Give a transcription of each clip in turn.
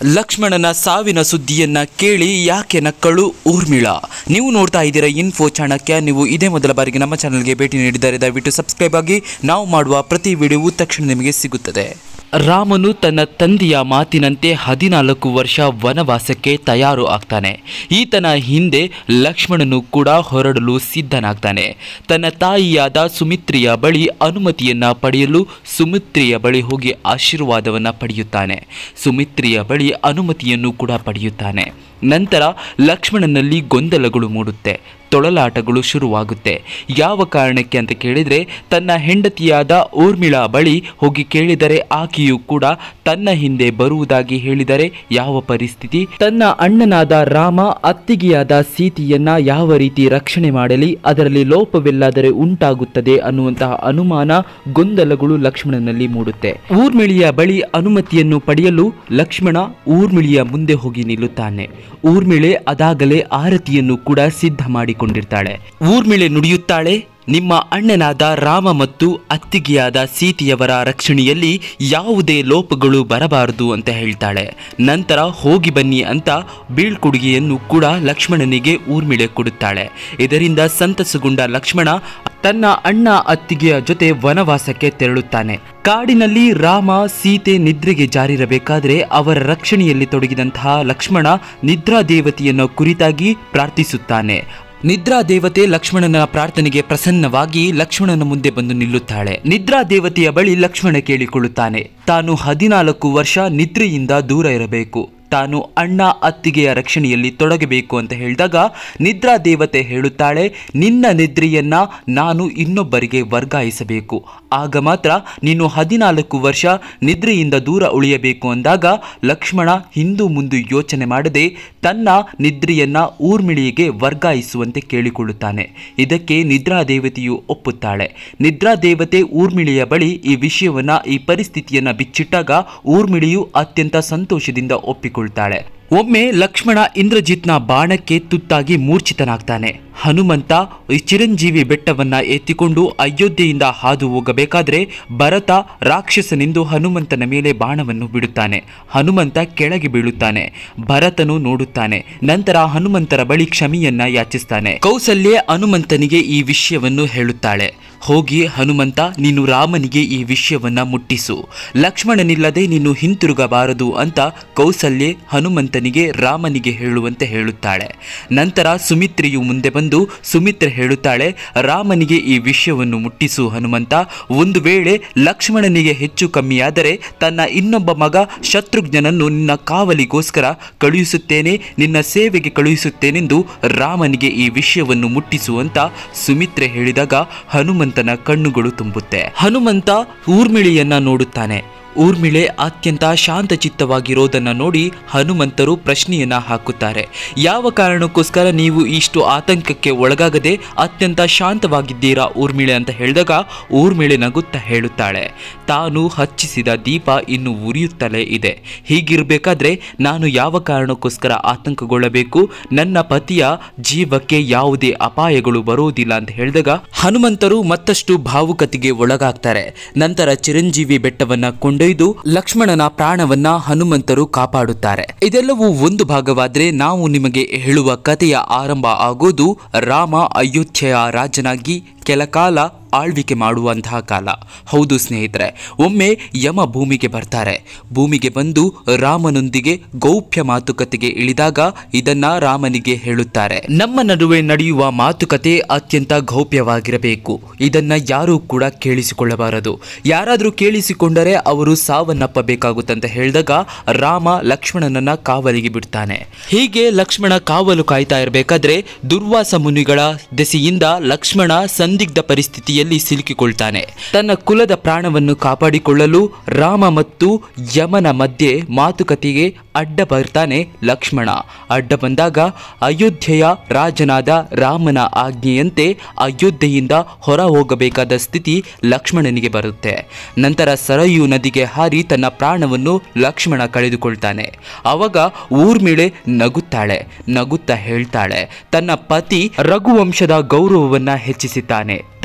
ಲಕ್ಷ್ಮಣನ ಸಾವಿನ ಸುದ್ದಿಯನ್ನ ಕೇಳಿ ಯಾಕೆ ನಕ್ಕಳು ಊರ್ಮಿಳ ನೀವು ನೋಡ್ತಾ ಇದ್ದೀರಾ ಇನ್ಫೋ ಚಾಣಕ್ಯ ನೀವು ಇದೇ ಮೊದಲ ಬಾರಿಗೆ ನಮ್ಮ ಚಾನಲ್ಗೆ ಭೇಟಿ ನೀಡಿದರೆ ದಯವಿಟ್ಟು ಸಬ್ಸ್ಕ್ರೈಬ್ ಆಗಿ ನಾವು ಮಾಡುವ ಪ್ರತಿ ವಿಡಿಯೋವು ತಕ್ಷಣ ನಿಮಗೆ ಸಿಗುತ್ತದೆ ರಾಮನು ತನ್ನ ತಂದೆಯ ಮಾತಿನಂತೆ ಹದಿನಾಲ್ಕು ವರ್ಷ ವನವಾಸಕ್ಕೆ ತಯಾರು ಆಗ್ತಾನೆ ಈತನ ಹಿಂದೆ ಲಕ್ಷ್ಮಣನು ಕೂಡ ಹೊರಡಲು ಸಿದ್ಧನಾಗ್ತಾನೆ ತನ್ನ ತಾಯಿಯಾದ ಸುಮಿತ್ರಿಯ ಬಳಿ ಅನುಮತಿಯನ್ನ ಪಡೆಯಲು ಸುಮಿತ್ರಿಯ ಬಳಿ ಹೋಗಿ ಆಶೀರ್ವಾದವನ್ನ ಪಡೆಯುತ್ತಾನೆ ಸುಮಿತ್ರಿಯ ಬಳಿ ಅನುಮತಿಯನ್ನು ಕೂಡ ಪಡೆಯುತ್ತಾನೆ ನಂತರ ಲಕ್ಷ್ಮಣನಲ್ಲಿ ಗೊಂದಲಗಳು ಮೂಡುತ್ತೆ ತೊಳಲಾಟಗಳು ಶುರುವಾಗುತ್ತೆ ಯಾವ ಕಾರಣಕ್ಕೆ ಅಂತ ಕೇಳಿದರೆ ತನ್ನ ಹೆಂಡತಿಯಾದ ಊರ್ಮಿಳಾ ಬಳಿ ಹೋಗಿ ಕೇಳಿದರೆ ಆಕೆಯು ಕೂಡ ತನ್ನ ಹಿಂದೆ ಬರುವುದಾಗಿ ಹೇಳಿದರೆ ಯಾವ ಪರಿಸ್ಥಿತಿ ತನ್ನ ಅಣ್ಣನಾದ ರಾಮ ಅತ್ತಿಗೆಯಾದ ಸೀತೆಯನ್ನ ಯಾವ ರೀತಿ ರಕ್ಷಣೆ ಮಾಡಲಿ ಅದರಲ್ಲಿ ಲೋಪವಿಲ್ಲಾದರೆ ಉಂಟಾಗುತ್ತದೆ ಅನ್ನುವಂತಹ ಅನುಮಾನ ಗೊಂದಲಗಳು ಲಕ್ಷ್ಮಣನಲ್ಲಿ ಮೂಡುತ್ತೆ ಊರ್ಮಿಳಿಯ ಬಳಿ ಅನುಮತಿಯನ್ನು ಪಡೆಯಲು ಲಕ್ಷ್ಮಣ ಊರ್ಮಿಳಿಯ ಮುಂದೆ ಹೋಗಿ ನಿಲ್ಲುತ್ತಾನೆ ಊರ್ಮಿಳೆ ಅದಾಗಲೇ ಆರತಿಯನ್ನು ಕೂಡ ಸಿದ್ಧ ಮಾಡಿಕೊಂಡಿರ್ತಾಳೆ ಊರ್ಮಿಳೆ ನುಡಿಯುತ್ತಾಳೆ ನಿಮ್ಮ ಅಣ್ಣನಾದ ರಾಮ ಮತ್ತು ಅತ್ತಿಗೆಯಾದ ಸೀತೆಯವರ ರಕ್ಷಣೆಯಲ್ಲಿ ಯಾವುದೇ ಲೋಪಗಳು ಬರಬಾರದು ಅಂತ ಹೇಳ್ತಾಳೆ ನಂತರ ಹೋಗಿ ಬನ್ನಿ ಅಂತ ಬೀಳ್ಕೊಡುಗೆಯನ್ನು ಕೂಡ ಲಕ್ಷ್ಮಣನಿಗೆ ಊರ್ಮಿಳೆ ಕೊಡುತ್ತಾಳೆ ಇದರಿಂದ ಸಂತಸಗೊಂಡ ಲಕ್ಷ್ಮಣ ತನ್ನ ಅಣ್ಣ ಅತ್ತಿಗೆಯ ಜೊತೆ ವನವಾಸಕ್ಕೆ ತೆರಳುತ್ತಾನೆ ಕಾಡಿನಲ್ಲಿ ರಾಮ ಸೀತೆ ನಿದ್ರೆಗೆ ಜಾರಿರಬೇಕಾದ್ರೆ ಅವರ ರಕ್ಷಣೆಯಲ್ಲಿ ತೊಡಗಿದಂತಹ ಲಕ್ಷ್ಮಣ ನಿದ್ರಾ ದೇವತೆಯನ್ನು ಕುರಿತಾಗಿ ಪ್ರಾರ್ಥಿಸುತ್ತಾನೆ ನಿದ್ರಾ ದೇವತೆ ಲಕ್ಷ್ಮಣನ ಪ್ರಾರ್ಥನೆಗೆ ಪ್ರಸನ್ನವಾಗಿ ಲಕ್ಷ್ಮಣನ ಮುಂದೆ ಬಂದು ನಿಲ್ಲುತ್ತಾಳೆ ನಿದ್ರಾ ದೇವತೆಯ ಬಳಿ ಲಕ್ಷ್ಮಣ ಕೇಳಿಕೊಳ್ಳುತ್ತಾನೆ ತಾನು ಹದಿನಾಲ್ಕು ವರ್ಷ ನಿದ್ರೆಯಿಂದ ದೂರ ಇರಬೇಕು ತಾನು ಅಣ್ಣ ಅತ್ತಿಗೆಯ ರಕ್ಷಣೆಯಲ್ಲಿ ತೊಡಗಬೇಕು ಅಂತ ಹೇಳಿದಾಗ ನಿದ್ರಾ ದೇವತೆ ಹೇಳುತ್ತಾಳೆ ನಿನ್ನ ನಿದ್ರೆಯನ್ನ ನಾನು ಇನ್ನೊಬ್ಬರಿಗೆ ವರ್ಗಾಯಿಸಬೇಕು ಆಗ ಮಾತ್ರ ನೀನು ಹದಿನಾಲ್ಕು ವರ್ಷ ನಿದ್ರೆಯಿಂದ ದೂರ ಉಳಿಯಬೇಕು ಅಂದಾಗ ಲಕ್ಷ್ಮಣ ಹಿಂದು ಮುಂದು ಯೋಚನೆ ಮಾಡದೆ ತನ್ನ ನಿದ್ರೆಯನ್ನ ಊರ್ಮಿಳಿಗೆ ವರ್ಗಾಯಿಸುವಂತೆ ಕೇಳಿಕೊಳ್ಳುತ್ತಾನೆ ಇದಕ್ಕೆ ನಿದ್ರಾ ದೇವತೆಯು ಒಪ್ಪುತ್ತಾಳೆ ನಿದ್ರಾ ದೇವತೆ ಊರ್ಮಿಳಿಯ ಬಳಿ ಈ ವಿಷಯವನ್ನ ಈ ಪರಿಸ್ಥಿತಿಯನ್ನ ಬಿಚ್ಚಿಟ್ಟಾಗ ಊರ್ಮಿಳಿಯು ಅತ್ಯಂತ ಸಂತೋಷದಿಂದ ಒಪ್ಪಿಕೊಳ್ತಾಳೆ ಒಮ್ಮೆ ಲಕ್ಷ್ಮಣ ಇಂದ್ರಜಿತ್ನ ಬಾಣಕ್ಕೆ ತುತ್ತಾಗಿ ಮೂರ್ಛಿತನಾಗ್ತಾನೆ ಹನುಮಂತ ಈ ಚಿರಂಜೀವಿ ಬೆಟ್ಟವನ್ನ ಎತ್ತಿಕೊಂಡು ಅಯೋಧ್ಯೆಯಿಂದ ಹಾದು ಹೋಗಬೇಕಾದ್ರೆ ಭರತ ರಾಕ್ಷಸನೆಂದು ಹನುಮಂತನ ಮೇಲೆ ಬಾಣವನ್ನು ಬಿಡುತ್ತಾನೆ ಹನುಮಂತ ಕೆಳಗೆ ಬೀಳುತ್ತಾನೆ ಭರತನು ನೋಡುತ್ತಾನೆ ನಂತರ ಹನುಮಂತರ ಬಳಿ ಕ್ಷಮೆಯನ್ನ ಯಾಚಿಸ್ತಾನೆ ಕೌಸಲ್ಯೆ ಹನುಮಂತನಿಗೆ ಈ ವಿಷಯವನ್ನು ಹೇಳುತ್ತಾಳೆ ಹೋಗಿ ಹನುಮಂತ ನೀನು ರಾಮನಿಗೆ ಈ ವಿಷಯವನ್ನ ಮುಟ್ಟಿಸು ಲಕ್ಷ್ಮಣನಿಲ್ಲದೆ ನೀನು ಹಿಂತಿರುಗಬಾರದು ಅಂತ ಕೌಸಲ್ಯೆ ಹನುಮಂತನಿಗೆ ರಾಮನಿಗೆ ಹೇಳುವಂತೆ ಹೇಳುತ್ತಾಳೆ ನಂತರ ಸುಮಿತ್ರೆಯು ಮುಂದೆ ಬಂದು ಸುಮಿತ್ರೆ ಹೇಳುತ್ತಾಳೆ ರಾಮನಿಗೆ ಈ ವಿಷಯವನ್ನು ಮುಟ್ಟಿಸು ಹನುಮಂತ ಒಂದು ವೇಳೆ ಲಕ್ಷ್ಮಣನಿಗೆ ಹೆಚ್ಚು ಕಮ್ಮಿಯಾದರೆ ತನ್ನ ಇನ್ನೊಬ್ಬ ಮಗ ಶತ್ರುಘ್ನನನ್ನು ನಿನ್ನ ಕಾವಲಿಗೋಸ್ಕರ ಕಳುಹಿಸುತ್ತೇನೆ ನಿನ್ನ ಸೇವೆಗೆ ಕಳುಹಿಸುತ್ತೇನೆಂದು ರಾಮನಿಗೆ ಈ ವಿಷಯವನ್ನು ಮುಟ್ಟಿಸು ಅಂತ ಸುಮಿತ್ರೆ ಹೇಳಿದಾಗ ಹನುಮಂತನ ಕಣ್ಣುಗಳು ತುಂಬುತ್ತೆ ಹನುಮಂತ ಊರ್ಮಿಳಿಯನ್ನ ನೋಡುತ್ತಾನೆ ಊರ್ಮಿಳೆ ಅತ್ಯಂತ ಶಾಂತಚಿತ್ತವಾಗಿರೋದನ್ನ ನೋಡಿ ಹನುಮಂತರು ಪ್ರಶ್ನೆಯನ್ನ ಹಾಕುತ್ತಾರೆ ಯಾವ ಕಾರಣಕ್ಕೋಸ್ಕರ ನೀವು ಇಷ್ಟು ಆತಂಕಕ್ಕೆ ಒಳಗಾಗದೆ ಅತ್ಯಂತ ಶಾಂತವಾಗಿದ್ದೀರಾ ಊರ್ಮಿಳೆ ಅಂತ ಹೇಳಿದಾಗ ಊರ್ಮಿಳೆ ನಗುತ್ತಾ ಹೇಳುತ್ತಾಳೆ ತಾನು ಹಚ್ಚಿಸಿದ ದೀಪ ಇನ್ನು ಉರಿಯುತ್ತಲೇ ಇದೆ ಹೀಗಿರಬೇಕಾದ್ರೆ ನಾನು ಯಾವ ಕಾರಣಕ್ಕೋಸ್ಕರ ಆತಂಕಗೊಳ್ಳಬೇಕು ನನ್ನ ಪತಿಯ ಜೀವಕ್ಕೆ ಯಾವುದೇ ಅಪಾಯಗಳು ಬರುವುದಿಲ್ಲ ಅಂತ ಹೇಳಿದಾಗ ಹನುಮಂತರು ಮತ್ತಷ್ಟು ಭಾವುಕತೆಗೆ ಒಳಗಾಗ್ತಾರೆ ನಂತರ ಚಿರಂಜೀವಿ ಬೆಟ್ಟವನ್ನ ಕೊಂಡೊಯ್ದು ಲಕ್ಷ್ಮಣನ ಪ್ರಾಣವನ್ನ ಹನುಮಂತರು ಕಾಪಾಡುತ್ತಾರೆ ಇದೆಲ್ಲವೂ ಒಂದು ಭಾಗವಾದ್ರೆ ನಾವು ನಿಮಗೆ ಹೇಳುವ ಕಥೆಯ ಆರಂಭ ಆಗೋದು ರಾಮ ಅಯೋಧ್ಯೆಯ ರಾಜನಾಗಿ ಕೆಲ ಕಾಲ ಆಳ್ವಿಕೆ ಮಾಡುವಂತಹ ಕಾಲ ಹೌದು ಸ್ನೇಹಿತರೆ ಒಮ್ಮೆ ಯಮ ಭೂಮಿಗೆ ಬರ್ತಾರೆ ಭೂಮಿಗೆ ಬಂದು ರಾಮನೊಂದಿಗೆ ಗೌಪ್ಯ ಮಾತುಕತೆಗೆ ಇಳಿದಾಗ ಇದನ್ನ ರಾಮನಿಗೆ ಹೇಳುತ್ತಾರೆ ನಮ್ಮ ನಡುವೆ ನಡೆಯುವ ಮಾತುಕತೆ ಅತ್ಯಂತ ಗೌಪ್ಯವಾಗಿರಬೇಕು ಇದನ್ನ ಯಾರೂ ಕೂಡ ಕೇಳಿಸಿಕೊಳ್ಳಬಾರದು ಯಾರಾದರೂ ಕೇಳಿಸಿಕೊಂಡರೆ ಅವರು ಸಾವನ್ನಪ್ಪಬೇಕಾಗುತ್ತಂತ ಹೇಳಿದಾಗ ರಾಮ ಲಕ್ಷ್ಮಣನನ್ನ ಕಾವಲಿಗೆ ಬಿಡ್ತಾನೆ ಹೀಗೆ ಲಕ್ಷ್ಮಣ ಕಾವಲು ಕಾಯ್ತಾ ಇರಬೇಕಾದ್ರೆ ದುರ್ವಾಸ ಮುನಿಗಳ ದೆಸೆಯಿಂದ ಲಕ್ಷ್ಮಣ ಸಂದಿಗ್ಧ ಪರಿಸ್ಥಿತಿಯಲ್ಲಿ ಸಿಲುಕಿಕೊಳ್ತಾನೆ ತನ್ನ ಕುಲದ ಪ್ರಾಣವನ್ನು ಕಾಪಾಡಿಕೊಳ್ಳಲು ರಾಮ ಮತ್ತು ಯಮನ ಮಧ್ಯೆ ಮಾತುಕತೆಗೆ ಅಡ್ಡ ಬರ್ತಾನೆ ಲಕ್ಷ್ಮಣ ಅಡ್ಡ ಬಂದಾಗ ಅಯೋಧ್ಯೆಯ ರಾಜನಾದ ರಾಮನ ಆಜ್ಞೆಯಂತೆ ಅಯೋಧ್ಯೆಯಿಂದ ಹೊರ ಹೋಗಬೇಕಾದ ಸ್ಥಿತಿ ಲಕ್ಷ್ಮಣನಿಗೆ ಬರುತ್ತೆ ನಂತರ ಸರಯು ನದಿಗೆ ಹಾರಿ ತನ್ನ ಪ್ರಾಣವನ್ನು ಲಕ್ಷ್ಮಣ ಕಳೆದುಕೊಳ್ತಾನೆ ಅವಾಗ ಊರ್ಮಿಳೆ ನಗುತ್ತಾಳೆ ನಗುತ್ತಾ ಹೇಳ್ತಾಳೆ ತನ್ನ ಪತಿ ರಘುವಂಶದ ಗೌರವವನ್ನ ಹೆಚ್ಚಿಸಿದ್ದಾನೆ ತನ್ನ ಪ್ರಾಣ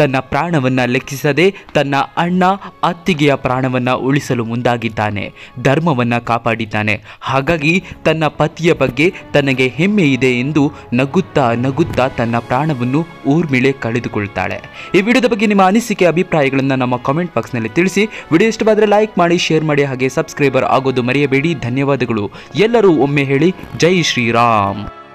ಪ್ರಾಣವನ್ನ ಲೆಕ್ಕಿಸದೆ ತನ್ನ ಅಣ್ಣ ಅತ್ತಿಗೆಯ ಪ್ರಾಣವನ್ನ ಉಳಿಸಲು ಮುಂದಾಗಿದ್ದಾನೆ ಧರ್ಮವನ್ನ ಕಾಪಾಡಿದ್ದಾನೆ ಹಾಗಾಗಿ ತನ್ನ ಪತಿಯ ಬಗ್ಗೆ ತನಗೆ ಹೆಮ್ಮೆ ಇದೆ ಎಂದು ನಗುತ್ತಾ ನಗುತ್ತಾ ತನ್ನ ಪ್ರಾಣವನ್ನು ಊರ್ಮಿಳೆ ಕಳೆದುಕೊಳ್ತಾಳೆ ಈ ವಿಡಿಯೋದ ಬಗ್ಗೆ ನಿಮ್ಮ ಅನಿಸಿಕೆ ಅಭಿಪ್ರಾಯಗಳನ್ನು ನಮ್ಮ ಕಾಮೆಂಟ್ ಬಾಕ್ಸ್ನಲ್ಲಿ ತಿಳಿಸಿ ವಿಡಿಯೋ ಇಷ್ಟವಾದರೆ ಲೈಕ್ ಮಾಡಿ ಶೇರ್ ಮಾಡಿ ಹಾಗೆ ಸಬ್ಸ್ಕ್ರೈಬರ್ ಆಗೋದು ಮರೆಯಬೇಡಿ ಧನ್ಯವಾದಗಳು ಎಲ್ಲರೂ ಒಮ್ಮೆ ಹೇಳಿ ಜೈ ಶ್ರೀರಾಮ್